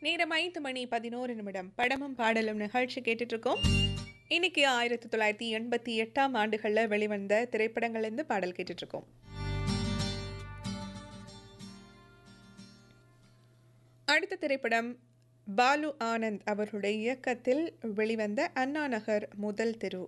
நேரம் ஐந்து மணி பதினோரு நிமிடம் படமும் பாடலும் நிகழ்ச்சி கேட்டுட்டு இருக்கோம் இன்னைக்கு ஆயிரத்தி தொள்ளாயிரத்தி எண்பத்தி எட்டாம் ஆண்டுகளில் வெளிவந்த திரைப்படங்கள்லேருந்து பாடல் கேட்டுட்டு இருக்கோம் அடுத்த திரைப்படம் பாலு ஆனந்த் அவர்களுடைய இயக்கத்தில் வெளிவந்த அண்ணா நகர் முதல் தெரு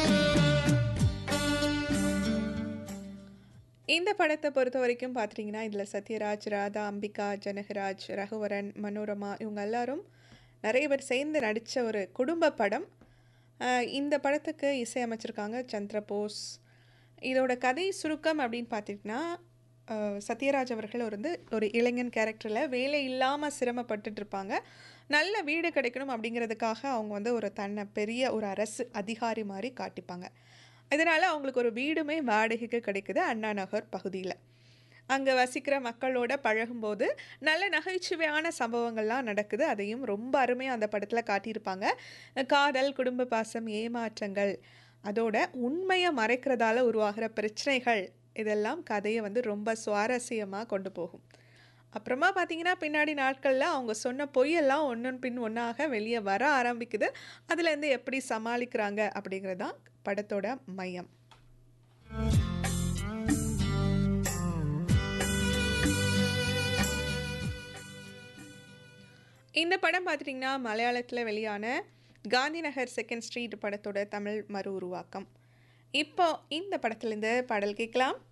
இந்த படத்தை பொறுத்த வரைக்கும் பார்த்தீங்கன்னா இதில் சத்யராஜ் ராதா அம்பிகா ஜனகராஜ் ரகுவரன் மனோரமா இவங்க எல்லாரும் நிறைய பேர் சேர்ந்து நடித்த ஒரு குடும்ப படம் அஹ் இந்த படத்துக்கு இசையமைச்சிருக்காங்க சந்திரபோஸ் இதோட கதை சுருக்கம் அப்படின்னு பார்த்தீங்கன்னா அஹ் சத்யராஜ் அவர்கள் வந்து ஒரு இளைஞன் கேரக்டரில் வேலை இல்லாமல் சிரமப்பட்டுட்டு இருப்பாங்க நல்ல வீடு கிடைக்கணும் அப்படிங்கிறதுக்காக அவங்க வந்து ஒரு தன்னை பெரிய ஒரு அரசு அதிகாரி மாதிரி காட்டிப்பாங்க இதனால் அவங்களுக்கு ஒரு வீடுமே வாடகைக்கு கிடைக்குது அண்ணா நகர் பகுதியில் அங்கே வசிக்கிற மக்களோட பழகும்போது நல்ல நகைச்சுவையான சம்பவங்கள்லாம் நடக்குது அதையும் ரொம்ப அருமையாக அந்த படத்தில் காட்டியிருப்பாங்க காதல் குடும்ப பாசம் ஏமாற்றங்கள் அதோட உண்மையை மறைக்கிறதால உருவாகிற பிரச்சனைகள் இதெல்லாம் கதையை வந்து ரொம்ப சுவாரஸ்யமாக கொண்டு போகும் அப்புறமா பார்த்தீங்கன்னா பின்னாடி நாட்களில் அவங்க சொன்ன பொய்யெல்லாம் ஒன்றன் பின் ஒன்றாக வெளியே வர ஆரம்பிக்குது அதுலேருந்து எப்படி சமாளிக்கிறாங்க அப்படிங்கிறது தான் படத்தோட மையம் இந்த படம் பார்த்துட்டிங்கன்னா மலையாளத்தில் வெளியான காந்திநகர் செகண்ட் ஸ்ட்ரீட் படத்தோட தமிழ் மறு உருவாக்கம் இப்போ இந்த படத்துலேருந்து பாடல் கேட்கலாம்